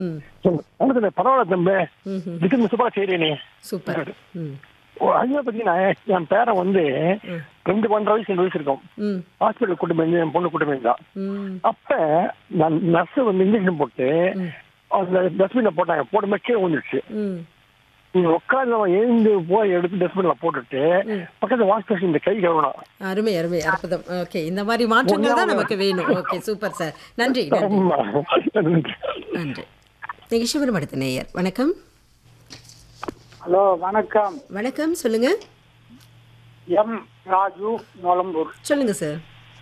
ம் ஒன்றும் பரவாயில்ல தம்பி ம்ஹும். இதுக்கு சூப்பரா செய்றீனே சூப்பர் ம் ஓ, ஐயா பார்த்தீங்கன்னா என் பேரன் வந்து ரெண்டு ஒன்றரை வயசு ரெண்டு வயசு இருக்கும் ம் ஹாஸ்பிட்டல் கூட்டு போய் என் பொண்ணு கூட்டு போயிருந்தான் ம் அப்ப நான் நர்ஸ் வந்து இன்ஜெக்ஷன் போட்டு அந்த டஸ்ட்பின்ல போட்டாங்க போடும்போது கீழே வந்துருச்சு ம் நீங்க உட்காந்து அவன் எழுந்து போய் எடுத்து டஸ்ட்பின்ல போட்டுட்டு பக்கத்துல வாஷ் பேஷன் இந்த கை கழுவணும் அருமை அருமை அற்புதம் ஓகே இந்த மாதிரி மாற்றங்கள் தான் நமக்கு வேணும் ஓகே சூப்பர் சார் நன்றி நன்றி ஆமா. நன்றி நிகழ்ச்சிபுரம் அடுத்த நேயர் வணக்கம் ஹலோ வணக்கம் வணக்கம் சொல்லுங்க எம் ராஜு நொலம்பூர் சொல்லுங்க சார்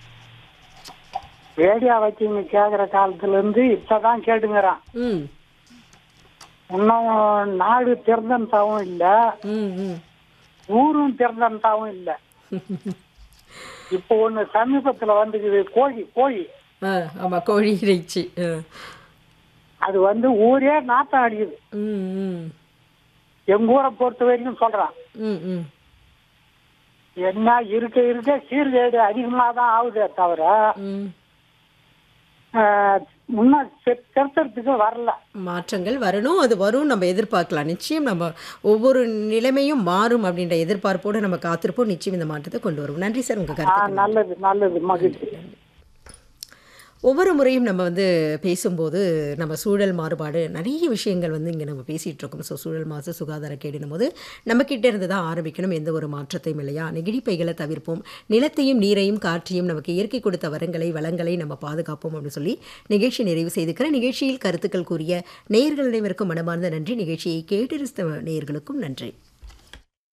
ரேடியோ வச்சுங்க கேட்குற காலத்துல இருந்து இப்பதான் கேட்டுங்கிறான் ம் இன்னும் நாடு திறந்தந்தாவும் இல்ல ம் ம் ஊரும் திறந்தந்தாவும் இல்ல இப்போ ஒண்ணு சமீபத்துல வந்துக்குது கோழி கோழி ஆ ஆமாம் கோழி இறைச்சி ஆ அது வந்து ஊரே நாட்டம் அடிக்குது ம் ம் எங்க ஊரை பொறுத்த வரைக்கும் சொல்றான் ம் ம் என்ன இருக்க இருக்க சீர்கேடு அதிகமாக தான் ஆகுதே தவிர ம் ஆஹ், முன்ன தெ- திருத்தறதுக்கு வரல மாற்றங்கள் வரணும் அது வரும் நம்ம எதிர்பார்க்கலாம் நிச்சயம் நம்ம ஒவ்வொரு நிலைமையும் மாறும் அப்படின்ற எதிர்பார்ப்போடு நம்ம காத்திருப்போம் நிச்சயம் இந்த மாற்றத்தை கொண்டு வருவோம் நன்றி சார் உங்கள் ஆ, கருத்து நல்லது நல்லது மகிழ்ச்சி ஒவ்வொரு முறையும் நம்ம வந்து பேசும்போது நம்ம சூழல் மாறுபாடு நிறைய விஷயங்கள் வந்து இங்கே நம்ம பேசிகிட்டு இருக்கோம் ஸோ சூழல் மாசு சுகாதார கேடுனும் போது நம்மக்கிட்ட இருந்து தான் ஆரம்பிக்கணும் எந்த ஒரு மாற்றத்தையும் இல்லையா நெகிழி பைகளை தவிர்ப்போம் நிலத்தையும் நீரையும் காற்றையும் நமக்கு இயற்கை கொடுத்த வரங்களை வளங்களை நம்ம பாதுகாப்போம் அப்படின்னு சொல்லி நிகழ்ச்சி நிறைவு செய்திருக்கிற நிகழ்ச்சியில் கருத்துக்கள் கூறிய நேயர்கள் அனைவருக்கும் மனமார்ந்த நன்றி நிகழ்ச்சியை கேட்டிருந்த நேயர்களுக்கும் நன்றி